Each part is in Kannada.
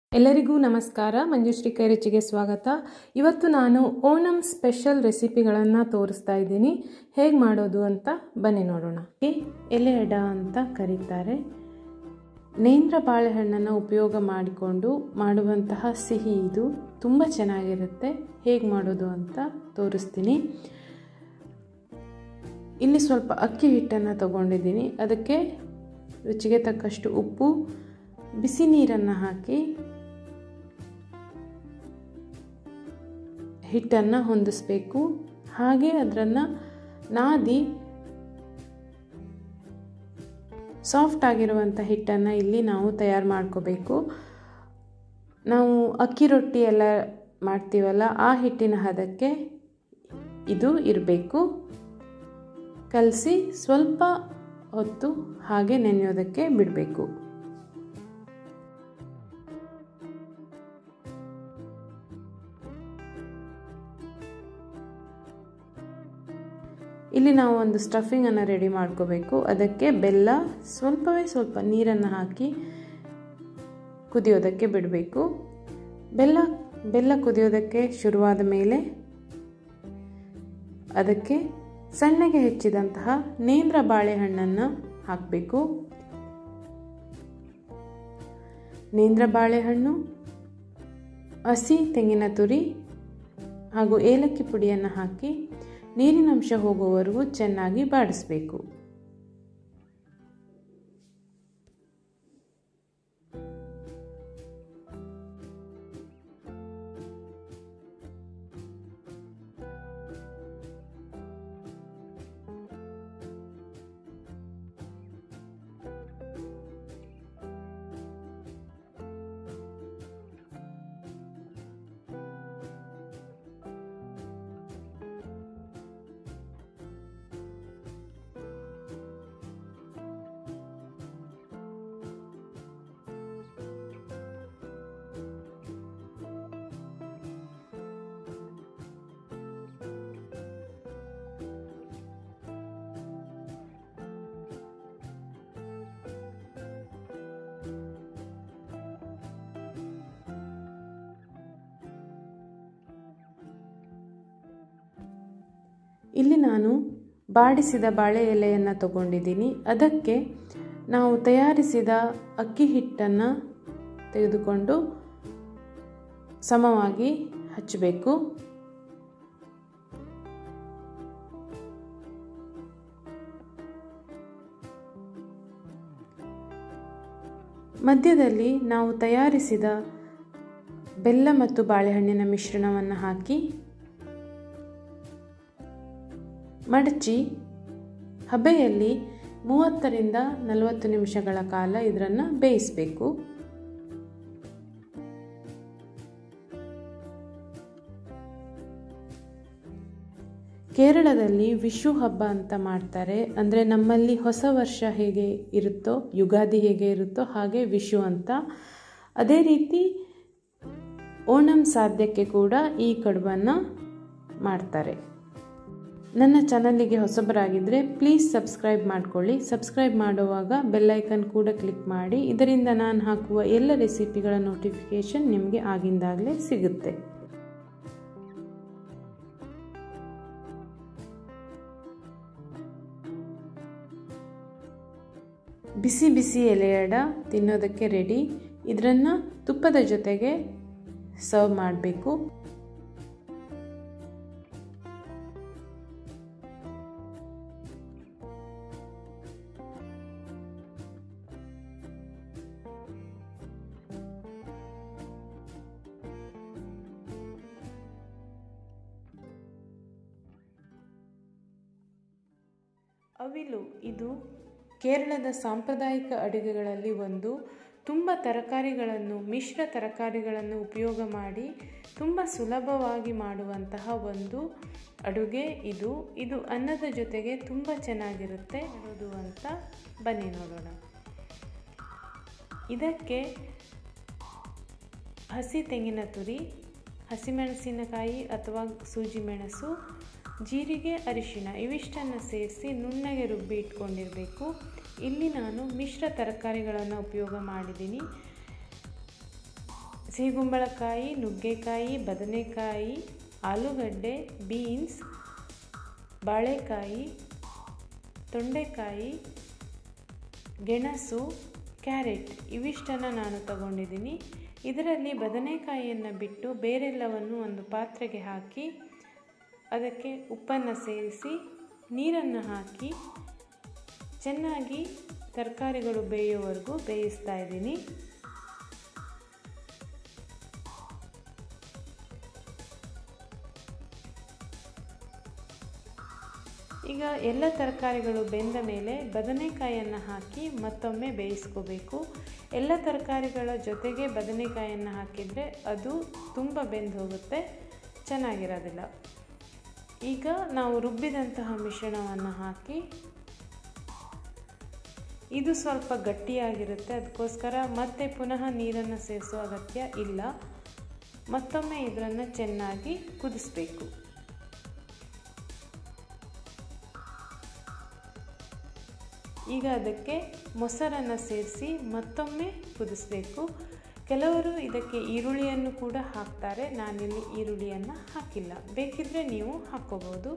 ಎಲ್ಲರಿಗೂ ನಮಸ್ಕಾರ ಮಂಜುಶ್ರೀ ಕೈರುಚಿಗೆ ಸ್ವಾಗತ ಇವತ್ತು ನಾನು ಓಣಂ ಸ್ಪೆಷಲ್ ರೆಸಿಪಿಗಳನ್ನು ತೋರಿಸ್ತಾ ಇದ್ದೀನಿ ಹೇಗೆ ಮಾಡೋದು ಅಂತ ಬನ್ನಿ ನೋಡೋಣ ಈ ಎಲೆ ಅಡ ಅಂತ ಕರೀತಾರೆ ನೇಂದ್ರ ಬಾಳೆಹಣ್ಣನ್ನು ಉಪಯೋಗ ಮಾಡಿಕೊಂಡು ಮಾಡುವಂತಹ ಸಿಹಿ ಇದು ತುಂಬ ಚೆನ್ನಾಗಿರುತ್ತೆ ಹೇಗೆ ಮಾಡೋದು ಅಂತ ತೋರಿಸ್ತೀನಿ ಇಲ್ಲಿ ಸ್ವಲ್ಪ ಅಕ್ಕಿ ಹಿಟ್ಟನ್ನು ತಗೊಂಡಿದ್ದೀನಿ ಅದಕ್ಕೆ ರುಚಿಗೆ ತಕ್ಕಷ್ಟು ಉಪ್ಪು ಬಿಸಿ ನೀರನ್ನು ಹಾಕಿ ಹಿಟ್ಟನ್ನು ಹೊಂದಿಸ್ಬೇಕು ಹಾಗೆ ಅದನ್ನು ನಾದಿ ಸಾಫ್ಟ್ ಆಗಿರುವಂಥ ಹಿಟ್ಟನ್ನು ಇಲ್ಲಿ ನಾವು ತಯಾರು ಮಾಡ್ಕೋಬೇಕು ನಾವು ಅಕ್ಕಿ ರೊಟ್ಟಿ ಎಲ್ಲ ಮಾಡ್ತೀವಲ್ಲ ಆ ಹಿಟ್ಟಿನ ಹದಕ್ಕೆ ಇದು ಇರಬೇಕು ಕಲಸಿ ಸ್ವಲ್ಪ ಹೊತ್ತು ಹಾಗೆ ನೆನೆಯೋದಕ್ಕೆ ಬಿಡಬೇಕು ಇಲ್ಲಿ ನಾವು ಒಂದು ಸ್ಟಫಿಂಗನ್ನು ರೆಡಿ ಮಾಡ್ಕೋಬೇಕು ಅದಕ್ಕೆ ಬೆಲ್ಲ ಸ್ವಲ್ಪವೇ ಸ್ವಲ್ಪ ನೀರನ್ನು ಹಾಕಿ ಕುದಿಯೋದಕ್ಕೆ ಬಿಡಬೇಕು ಬೆಲ್ಲ ಬೆಲ್ಲ ಕುದಿಯೋದಕ್ಕೆ ಶುರುವಾದ ಮೇಲೆ ಅದಕ್ಕೆ ಸಣ್ಣಗೆ ಹೆಚ್ಚಿದಂತಹ ನೇಂದ್ರ ಬಾಳೆಹಣ್ಣನ್ನು ಹಾಕಬೇಕು ನೇಂದ್ರ ಬಾಳೆಹಣ್ಣು ಹಸಿ ತೆಂಗಿನ ತುರಿ ಹಾಗೂ ಏಲಕ್ಕಿ ಪುಡಿಯನ್ನು ಹಾಕಿ ನೀರಿನಂಶ ಹೋಗುವವರೆಗೂ ಚೆನ್ನಾಗಿ ಬಾಡಿಸಬೇಕು ಇಲ್ಲಿ ನಾನು ಬಾಡಿಸಿದ ಬಾಳೆ ಎಲೆಯನ್ನು ತಗೊಂಡಿದ್ದೀನಿ ಅದಕ್ಕೆ ನಾವು ತಯಾರಿಸಿದ ಅಕ್ಕಿ ಹಿಟ್ಟನ್ನು ತೆಗೆದುಕೊಂಡು ಸಮವಾಗಿ ಹಚ್ಚಬೇಕು ಮಧ್ಯದಲ್ಲಿ ನಾವು ತಯಾರಿಸಿದ ಬೆಲ್ಲ ಮತ್ತು ಬಾಳೆಹಣ್ಣಿನ ಮಿಶ್ರಣವನ್ನು ಹಾಕಿ ಮಡಚಿ ಹಬೆಯಲ್ಲಿ ಮೂವತ್ತರಿಂದ ನಲವತ್ತು ನಿಮಿಷಗಳ ಕಾಲ ಇದನ್ನು ಬೇಯಿಸಬೇಕು ಕೇರಳದಲ್ಲಿ ವಿಶು ಹಬ್ಬ ಅಂತ ಮಾಡ್ತಾರೆ ಅಂದರೆ ನಮ್ಮಲ್ಲಿ ಹೊಸ ವರ್ಷ ಹೇಗೆ ಇರುತ್ತೋ ಯುಗಾದಿ ಹೇಗೆ ಇರುತ್ತೋ ಹಾಗೆ ವಿಶು ಅಂತ ಅದೇ ರೀತಿ ಓಣಂ ಸಾಧ್ಯಕ್ಕೆ ಕೂಡ ಈ ಕಡುಬನ್ನು ಮಾಡ್ತಾರೆ ನನ್ನ ಚಾನಲಿಗೆ ಹೊಸಬರಾಗಿದ್ದರೆ ಪ್ಲೀಸ್ ಸಬ್ಸ್ಕ್ರೈಬ್ ಮಾಡಿಕೊಳ್ಳಿ ಸಬ್ಸ್ಕ್ರೈಬ್ ಮಾಡುವಾಗ ಬೆಲ್ಲೈಕನ್ ಕೂಡ ಕ್ಲಿಕ್ ಮಾಡಿ ಇದರಿಂದ ನಾನು ಹಾಕುವ ಎಲ್ಲ ರೆಸಿಪಿಗಳ ನೋಟಿಫಿಕೇಷನ್ ನಿಮಗೆ ಆಗಿಂದಾಗಲೇ ಸಿಗುತ್ತೆ ಬಿಸಿ ಬಿಸಿ ಎಲೆಯಡ ತಿನ್ನೋದಕ್ಕೆ ರೆಡಿ ಇದನ್ನು ತುಪ್ಪದ ಜೊತೆಗೆ ಸರ್ವ್ ಮಾಡಬೇಕು ಅವಿಲು ಇದು ಕೇರಳದ ಸಾಂಪ್ರದಾಯಿಕ ಅಡುಗೆಗಳಲ್ಲಿ ಒಂದು ತುಂಬ ತರಕಾರಿಗಳನ್ನು ಮಿಶ್ರ ತರಕಾರಿಗಳನ್ನು ಉಪಯೋಗ ಮಾಡಿ ತುಂಬ ಸುಲಭವಾಗಿ ಮಾಡುವಂತಹ ಒಂದು ಅಡುಗೆ ಇದು ಇದು ಅನ್ನದ ಜೊತೆಗೆ ತುಂಬ ಚೆನ್ನಾಗಿರುತ್ತೆ ಮಾಡೋದು ಅಂತ ಬನ್ನಿ ನೋಡೋಣ ಇದಕ್ಕೆ ಹಸಿ ತೆಂಗಿನ ತುರಿ ಹಸಿಮೆಣಸಿನಕಾಯಿ ಅಥವಾ ಸೂಜಿ ಮೆಣಸು ಜೀರಿಗೆ ಅರಿಶಿಣ ಇವಿಷ್ಟನ್ನು ಸೇರಿಸಿ ನುಣ್ಣಗೆ ರುಬ್ಬಿ ಇಟ್ಕೊಂಡಿರಬೇಕು ಇಲ್ಲಿ ನಾನು ಮಿಶ್ರ ತರಕಾರಿಗಳನ್ನು ಉಪಯೋಗ ಮಾಡಿದ್ದೀನಿ ಸಿಹಿಗುಂಬಳಕಾಯಿ ನುಗ್ಗೆಕಾಯಿ ಬದನೆಕಾಯಿ ಆಲೂಗಡ್ಡೆ ಬೀನ್ಸ್ ಬಾಳೆಕಾಯಿ ತೊಂಡೆಕಾಯಿ ಗೆಣಸು ಕ್ಯಾರೆಟ್ ಇವಿಷ್ಟನ್ನು ನಾನು ತಗೊಂಡಿದ್ದೀನಿ ಇದರಲ್ಲಿ ಬದನೆಕಾಯಿಯನ್ನು ಬಿಟ್ಟು ಬೇರೆಲ್ಲವನ್ನು ಒಂದು ಪಾತ್ರೆಗೆ ಹಾಕಿ ಅದಕ್ಕೆ ಉಪ್ಪನ್ನು ಸೇರಿಸಿ ನೀರನ್ನು ಹಾಕಿ ಚೆನ್ನಾಗಿ ತರಕಾರಿಗಳು ಬೇಯುವವರೆಗೂ ಬೇಯಿಸ್ತಾ ಇದ್ದೀನಿ ಈಗ ಎಲ್ಲ ತರಕಾರಿಗಳು ಬೆಂದ ಮೇಲೆ ಬದನೆಕಾಯನ್ನು ಹಾಕಿ ಮತ್ತೊಮ್ಮೆ ಬೇಯಿಸ್ಕೋಬೇಕು ಎಲ್ಲ ತರಕಾರಿಗಳ ಜೊತೆಗೆ ಬದನೆಕಾಯನ್ನು ಹಾಕಿದರೆ ಅದು ತುಂಬ ಬೆಂದು ಹೋಗುತ್ತೆ ಚೆನ್ನಾಗಿರೋದಿಲ್ಲ ಈಗ ನಾವು ರುಬ್ಬಿದಂತಹ ಮಿಶ್ರಣವನ್ನು ಹಾಕಿ ಇದು ಸ್ವಲ್ಪ ಗಟ್ಟಿಯಾಗಿರುತ್ತೆ ಅದಕ್ಕೋಸ್ಕರ ಮತ್ತೆ ಪುನಃ ನೀರನ್ನು ಸೇರಿಸೋ ಅಗತ್ಯ ಇಲ್ಲ ಮತ್ತೊಮ್ಮೆ ಇದನ್ನು ಚೆನ್ನಾಗಿ ಕುದಿಸ್ಬೇಕು ಈಗ ಅದಕ್ಕೆ ಮೊಸರನ್ನು ಸೇರಿಸಿ ಮತ್ತೊಮ್ಮೆ ಕುದಿಸ್ಬೇಕು ಕೆಲವರು ಇದಕ್ಕೆ ಈರುಳ್ಳಿಯನ್ನು ಕೂಡ ಹಾಕ್ತಾರೆ ನಾನಿಲ್ಲಿ ಈರುಳ್ಳಿಯನ್ನು ಹಾಕಿಲ್ಲ ಬೇಕಿದ್ದರೆ ನೀವು ಹಾಕ್ಕೋಬೋದು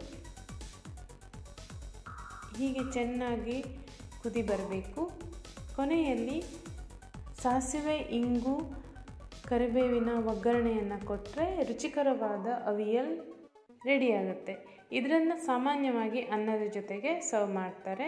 ಹೀಗೆ ಚೆನ್ನಾಗಿ ಕುದಿ ಬರಬೇಕು ಕೊನೆಯಲ್ಲಿ ಸಾಸಿವೆ ಇಂಗು ಕರಿಬೇವಿನ ಒಗ್ಗರಣೆಯನ್ನು ಕೊಟ್ಟರೆ ರುಚಿಕರವಾದ ಅವಿಯಲ್ ರೆಡಿಯಾಗುತ್ತೆ ಇದನ್ನು ಸಾಮಾನ್ಯವಾಗಿ ಅನ್ನದ ಜೊತೆಗೆ ಸರ್ವ್ ಮಾಡ್ತಾರೆ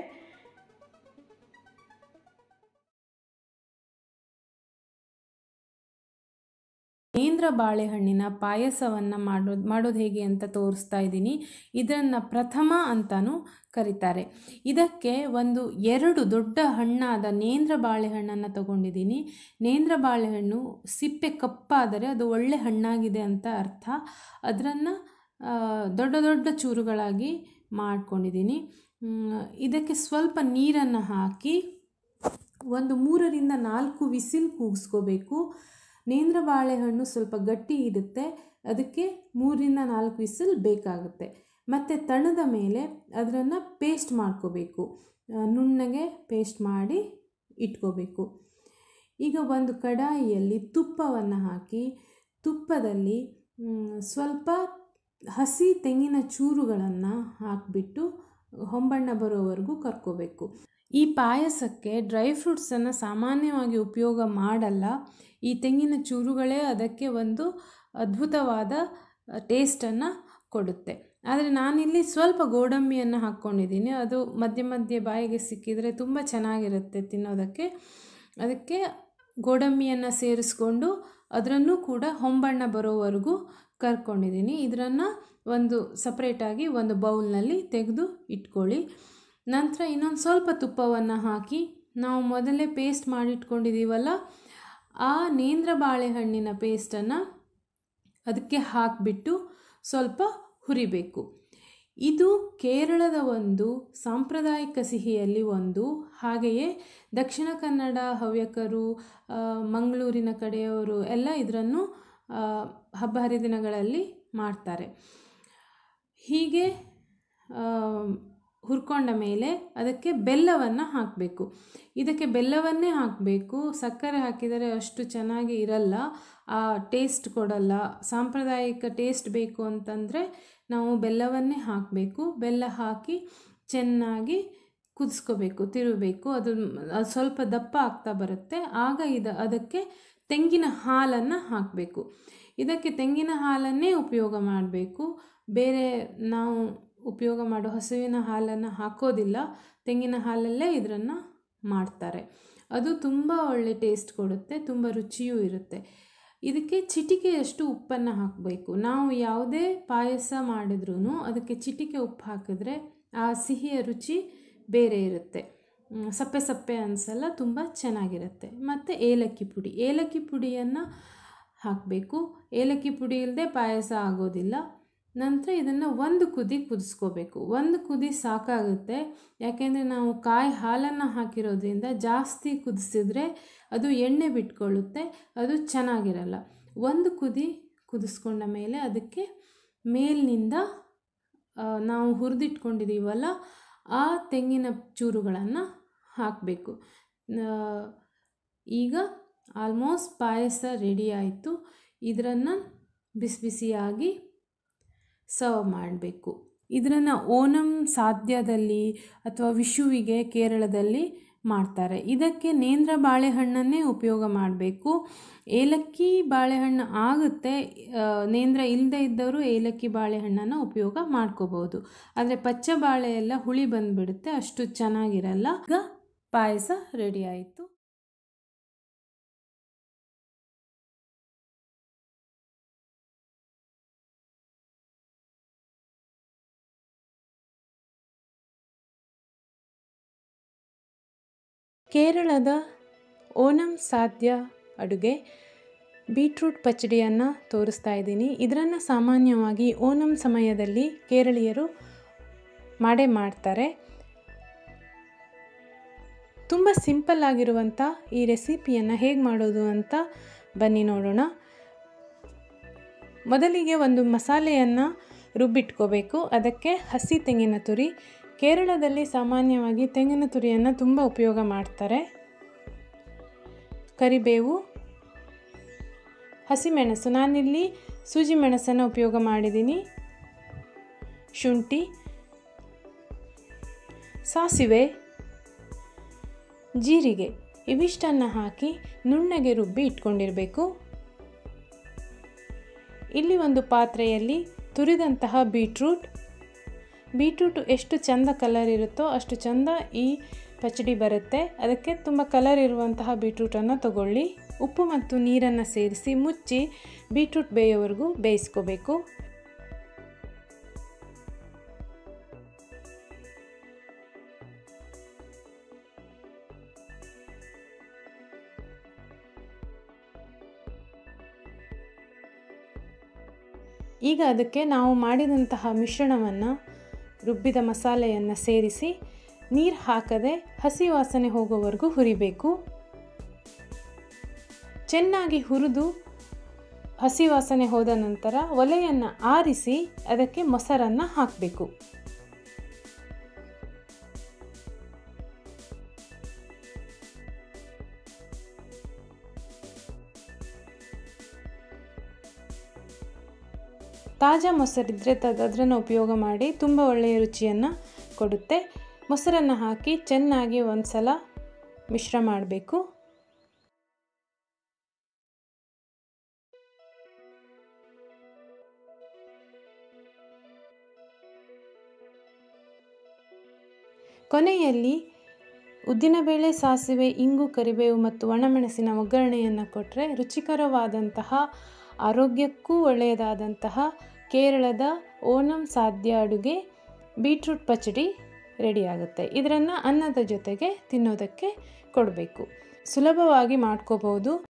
ನೇಂದ್ರ ಬಾಳೆಹಣ್ಣಿನ ಪಾಯಸವನ್ನು ಮಾಡೋದು ಮಾಡೋದು ಹೇಗೆ ಅಂತ ತೋರಿಸ್ತಾ ಇದ್ದೀನಿ ಇದನ್ನು ಪ್ರಥಮ ಅಂತಲೂ ಕರೀತಾರೆ ಇದಕ್ಕೆ ಒಂದು ಎರಡು ದೊಡ್ಡ ಹಣ್ಣಾದ ನೇಂದ್ರ ಬಾಳೆಹಣ್ಣನ್ನು ತಗೊಂಡಿದ್ದೀನಿ ನೇಂದ್ರ ಬಾಳೆಹಣ್ಣು ಸಿಪ್ಪೆ ಕಪ್ಪಾದರೆ ಅದು ಒಳ್ಳೆ ಹಣ್ಣಾಗಿದೆ ಅಂತ ಅರ್ಥ ಅದನ್ನು ದೊಡ್ಡ ದೊಡ್ಡ ಚೂರುಗಳಾಗಿ ಮಾಡ್ಕೊಂಡಿದ್ದೀನಿ ಇದಕ್ಕೆ ಸ್ವಲ್ಪ ನೀರನ್ನು ಹಾಕಿ ಒಂದು ಮೂರರಿಂದ ನಾಲ್ಕು ವಿಸಿಲ್ ಕೂಗಿಸ್ಕೋಬೇಕು ನೇಂದ್ರ ಬಾಳೆಹಣ್ಣು ಸ್ವಲ್ಪ ಗಟ್ಟಿ ಇರುತ್ತೆ ಅದಕ್ಕೆ ಮೂರಿಂದ ನಾಲ್ಕು ವಿಸಿಲ್ ಬೇಕಾಗುತ್ತೆ ಮತ್ತು ತಣದ ಮೇಲೆ ಅದನ್ನು ಪೇಸ್ಟ್ ಮಾಡ್ಕೋಬೇಕು ನುಣ್ಣಗೆ ಪೇಸ್ಟ್ ಮಾಡಿ ಇಟ್ಕೋಬೇಕು ಈಗ ಒಂದು ಕಡಾಯಿಯಲ್ಲಿ ತುಪ್ಪವನ್ನು ಹಾಕಿ ತುಪ್ಪದಲ್ಲಿ ಸ್ವಲ್ಪ ಹಸಿ ತೆಂಗಿನ ಚೂರುಗಳನ್ನು ಹಾಕಿಬಿಟ್ಟು ಹೊಂಬಣ್ಣ ಬರೋವರೆಗೂ ಕರ್ಕೋಬೇಕು ಈ ಪಾಯಸಕ್ಕೆ ಡ್ರೈ ಫ್ರೂಟ್ಸನ್ನು ಸಾಮಾನ್ಯವಾಗಿ ಉಪಯೋಗ ಮಾಡಲ್ಲ ಈ ತೆಂಗಿನ ಚೂರುಗಳೇ ಅದಕ್ಕೆ ಒಂದು ಅದ್ಭುತವಾದ ಟೇಸ್ಟನ್ನು ಕೊಡುತ್ತೆ ಆದರೆ ನಾನಿಲ್ಲಿ ಸ್ವಲ್ಪ ಗೋಡಂಬಿಯನ್ನು ಹಾಕ್ಕೊಂಡಿದ್ದೀನಿ ಅದು ಮಧ್ಯೆ ಮಧ್ಯೆ ಬಾಯಿಗೆ ಸಿಕ್ಕಿದರೆ ತುಂಬ ಚೆನ್ನಾಗಿರುತ್ತೆ ತಿನ್ನೋದಕ್ಕೆ ಅದಕ್ಕೆ ಗೋಡಂಬಿಯನ್ನು ಸೇರಿಸ್ಕೊಂಡು ಅದರನ್ನು ಕೂಡ ಹೊಂಬಣ್ಣ ಬರೋವರೆಗೂ ಕರ್ಕೊಂಡಿದ್ದೀನಿ ಇದನ್ನು ಒಂದು ಸಪ್ರೇಟಾಗಿ ಒಂದು ಬೌಲ್ನಲ್ಲಿ ತೆಗೆದು ಇಟ್ಕೊಳ್ಳಿ ನಂತರ ಇನ್ನೊಂದು ಸ್ವಲ್ಪ ತುಪ್ಪವನ್ನು ಹಾಕಿ ನಾವು ಮೊದಲೇ ಪೇಸ್ಟ್ ಮಾಡಿಟ್ಕೊಂಡಿದ್ದೀವಲ್ಲ ಆ ನೇಂದ್ರ ಬಾಳೆಹಣ್ಣಿನ ಪೇಸ್ಟನ್ನು ಅದಕ್ಕೆ ಹಾಕಿಬಿಟ್ಟು ಸ್ವಲ್ಪ ಹುರಿಬೇಕು ಇದು ಕೇರಳದ ಒಂದು ಸಾಂಪ್ರದಾಯಿಕ ಸಿಹಿಯಲ್ಲಿ ಒಂದು ಹಾಗೆಯೇ ದಕ್ಷಿಣ ಕನ್ನಡ ಹವ್ಯಕರು ಮಂಗಳೂರಿನ ಕಡೆಯವರು ಎಲ್ಲ ಇದನ್ನು ಹಬ್ಬ ಹರಿದಿನಗಳಲ್ಲಿ ಮಾಡ್ತಾರೆ ಹೀಗೆ ಹುರ್ಕೊಂಡ ಮೇಲೆ ಅದಕ್ಕೆ ಬೆಲ್ಲವನ್ನು ಹಾಕಬೇಕು ಇದಕ್ಕೆ ಬೆಲ್ಲವನ್ನೇ ಹಾಕಬೇಕು ಸಕ್ಕರೆ ಹಾಕಿದರೆ ಅಷ್ಟು ಚೆನ್ನಾಗಿ ಇರಲ್ಲ ಆ ಟೇಸ್ಟ್ ಕೊಡಲ್ಲ ಸಾಂಪ್ರದಾಯಿಕ ಟೇಸ್ಟ್ ಬೇಕು ಅಂತಂದರೆ ನಾವು ಬೆಲ್ಲವನ್ನೇ ಹಾಕಬೇಕು ಬೆಲ್ಲ ಹಾಕಿ ಚೆನ್ನಾಗಿ ಕುದಿಸ್ಕೋಬೇಕು ತಿರುಗಬೇಕು ಅದು ಸ್ವಲ್ಪ ದಪ್ಪ ಆಗ್ತಾ ಬರುತ್ತೆ ಆಗ ಇದು ಅದಕ್ಕೆ ತೆಂಗಿನ ಹಾಲನ್ನು ಹಾಕಬೇಕು ಇದಕ್ಕೆ ತೆಂಗಿನ ಹಾಲನ್ನೇ ಉಪಯೋಗ ಮಾಡಬೇಕು ಬೇರೆ ನಾವು ಉಪಯೋಗ ಮಾಡೋ ಹಸುವಿನ ಹಾಲನ್ನು ಹಾಕೋದಿಲ್ಲ ತೆಂಗಿನ ಹಾಲಲ್ಲೇ ಇದನ್ನು ಮಾಡ್ತಾರೆ ಅದು ತುಂಬ ಒಳ್ಳೆ ಟೇಸ್ಟ್ ಕೊಡುತ್ತೆ ತುಂಬ ರುಚಿಯೂ ಇರುತ್ತೆ ಇದಕ್ಕೆ ಚಿಟಿಕೆಯಷ್ಟು ಉಪ್ಪನ್ನು ಹಾಕಬೇಕು ನಾವು ಯಾವುದೇ ಪಾಯಸ ಮಾಡಿದ್ರೂ ಅದಕ್ಕೆ ಚಿಟಿಕೆ ಉಪ್ಪು ಹಾಕಿದ್ರೆ ಆ ಸಿಹಿಯ ರುಚಿ ಬೇರೆ ಇರುತ್ತೆ ಸಪ್ಪೆ ಸಪ್ಪೆ ಅನಿಸಲ್ಲ ತುಂಬ ಚೆನ್ನಾಗಿರುತ್ತೆ ಮತ್ತು ಏಲಕ್ಕಿ ಪುಡಿ ಏಲಕ್ಕಿ ಪುಡಿಯನ್ನು ಹಾಕಬೇಕು ಏಲಕ್ಕಿ ಪುಡಿ ಇಲ್ಲದೆ ಪಾಯಸ ಆಗೋದಿಲ್ಲ ನಂತರ ಇದನ್ನು ಒಂದು ಕುದಿ ಕುದಿಸ್ಕೋಬೇಕು ಒಂದು ಕುದಿ ಸಾಕಾಗುತ್ತೆ ಯಾಕೆಂದರೆ ನಾವು ಕಾಯಿ ಹಾಲನ್ನು ಹಾಕಿರೋದ್ರಿಂದ ಜಾಸ್ತಿ ಕುದಿಸಿದ್ರೆ ಅದು ಎಣ್ಣೆ ಬಿಟ್ಕೊಳ್ಳುತ್ತೆ ಅದು ಚೆನ್ನಾಗಿರಲ್ಲ ಒಂದು ಕುದಿ ಕುದಿಸ್ಕೊಂಡ ಮೇಲೆ ಅದಕ್ಕೆ ಮೇಲಿನಿಂದ ನಾವು ಹುರಿದಿಟ್ಕೊಂಡಿದ್ದೀವಲ್ಲ ಆ ತೆಂಗಿನ ಚೂರುಗಳನ್ನು ಹಾಕಬೇಕು ಈಗ ಆಲ್ಮೋಸ್ಟ್ ಪಾಯಸ ರೆಡಿ ಆಯಿತು ಇದನ್ನು ಬಿಸಿ ಬಿಸಿಯಾಗಿ ಸರ್ವ್ ಮಾಡಬೇಕು ಇದನ್ನು ಓಣಂ ಸಾಧ್ಯದಲ್ಲಿ ಅಥವಾ ವಿಷುವಿಗೆ ಕೇರಳದಲ್ಲಿ ಮಾಡ್ತಾರೆ ಇದಕ್ಕೆ ನೇಂದ್ರ ಬಾಳೆಹಣ್ಣನ್ನೇ ಉಪಯೋಗ ಮಾಡಬೇಕು ಏಲಕ್ಕಿ ಬಾಳೆಹಣ್ಣು ಆಗುತ್ತೆ ನೇಂದ್ರ ಇಲ್ಲದೆ ಇದ್ದವರು ಏಲಕ್ಕಿ ಬಾಳೆಹಣ್ಣನ್ನು ಉಪಯೋಗ ಮಾಡ್ಕೋಬೋದು ಆದರೆ ಪಚ್ಚ ಬಾಳೆ ಎಲ್ಲ ಹುಳಿ ಬಂದುಬಿಡುತ್ತೆ ಅಷ್ಟು ಚೆನ್ನಾಗಿರಲ್ಲ ಈಗ ಪಾಯಸ ರೆಡಿ ಆಯಿತು ಕೇರಳದ ಓಣಂ ಸಾಧ್ಯ ಅಡುಗೆ ಬೀಟ್ರೂಟ್ ಪಚಡಿಯನ್ನು ತೋರಿಸ್ತಾ ಇದ್ದೀನಿ ಇದನ್ನು ಸಾಮಾನ್ಯವಾಗಿ ಓಣಂ ಸಮಯದಲ್ಲಿ ಕೇರಳೀಯರು ಮಾಡೇ ಮಾಡ್ತಾರೆ ತುಂಬ ಸಿಂಪಲ್ ಆಗಿರುವಂಥ ಈ ರೆಸಿಪಿಯನ್ನು ಹೇಗೆ ಮಾಡೋದು ಅಂತ ಬನ್ನಿ ನೋಡೋಣ ಮೊದಲಿಗೆ ಒಂದು ಮಸಾಲೆಯನ್ನು ರುಬ್ಬಿಟ್ಕೋಬೇಕು ಅದಕ್ಕೆ ಹಸಿ ತೆಂಗಿನ ತುರಿ ಕೇರಳದಲ್ಲಿ ಸಾಮಾನ್ಯವಾಗಿ ತೆಂಗಿನ ತುರಿಯನ್ನು ತುಂಬ ಉಪಯೋಗ ಮಾಡ್ತಾರೆ ಕರಿಬೇವು ಹಸಿಮೆಣಸು ನಾನಿಲ್ಲಿ ಸೂಜಿ ಮೆಣಸನ್ನು ಉಪಯೋಗ ಮಾಡಿದ್ದೀನಿ ಶುಂಠಿ ಸಾಸಿವೆ ಜೀರಿಗೆ ಇವಿಷ್ಟನ್ನು ಹಾಕಿ ನುಣ್ಣಗೆ ರುಬ್ಬಿ ಇಟ್ಕೊಂಡಿರಬೇಕು ಇಲ್ಲಿ ಒಂದು ಪಾತ್ರೆಯಲ್ಲಿ ತುರಿದಂತಹ ಬೀಟ್ರೂಟ್ ಬೀಟ್ರೂಟು ಎಷ್ಟು ಚಂದ ಕಲರ್ ಇರುತ್ತೋ ಅಷ್ಟು ಚಂದ ಈ ಪಚಡಿ ಬರುತ್ತೆ ಅದಕ್ಕೆ ತುಂಬ ಕಲರ್ ಇರುವಂತಹ ಬೀಟ್ರೂಟನ್ನು ತಗೊಳ್ಳಿ ಉಪ್ಪು ಮತ್ತು ನೀರನ್ನು ಸೇರಿಸಿ ಮುಚ್ಚಿ ಬೀಟ್ರೂಟ್ ಬೇಯೋವರೆಗೂ ಬೇಯಿಸ್ಕೋಬೇಕು ಈಗ ಅದಕ್ಕೆ ನಾವು ಮಾಡಿದಂತಹ ಮಿಶ್ರಣವನ್ನು ರುಬ್ಬಿದ ಮಸಾಲೆಯನ್ನು ಸೇರಿಸಿ ನೀರು ಹಾಕದೆ ಹಸಿ ವಾಸನೆ ಹೋಗೋವರೆಗೂ ಹುರಿಬೇಕು ಚೆನ್ನಾಗಿ ಹುರಿದು ಹಸಿ ವಾಸನೆ ಹೋದ ನಂತರ ಒಲೆಯನ್ನು ಆರಿಸಿ ಅದಕ್ಕೆ ಮೊಸರನ್ನು ಹಾಕಬೇಕು ತಾಜಾ ಮೊಸರಿದ್ದರೆ ತದ್ ಅದನ್ನು ಉಪಯೋಗ ಮಾಡಿ ತುಂಬ ಒಳ್ಳೆಯ ರುಚಿಯನ್ನು ಕೊಡುತ್ತೆ ಮೊಸರನ್ನು ಹಾಕಿ ಚೆನ್ನಾಗಿ ಒಂದು ಸಲ ಮಿಶ್ರ ಮಾಡಬೇಕು ಕೊನೆಯಲ್ಲಿ ಉದ್ದಿನಬೇಳೆ ಸಾಸಿವೆ ಇಂಗು ಕರಿಬೇವು ಮತ್ತು ಒಣಮೆಣಸಿನ ಒಗ್ಗರಣೆಯನ್ನು ಕೊಟ್ಟರೆ ರುಚಿಕರವಾದಂತಹ ಆರೋಗ್ಯಕ್ಕೂ ಒಳ್ಳೆಯದಾದಂತಹ ಕೇರಳದ ಓಣಂ ಸಾಧ್ಯ ಅಡುಗೆ ಬೀಟ್ರೂಟ್ ಪಚಡಿ ರೆಡಿಯಾಗುತ್ತೆ ಇದನ್ನು ಅನ್ನದ ಜೊತೆಗೆ ತಿನ್ನೋದಕ್ಕೆ ಕೊಡಬೇಕು ಸುಲಭವಾಗಿ ಮಾಡ್ಕೋಬೋದು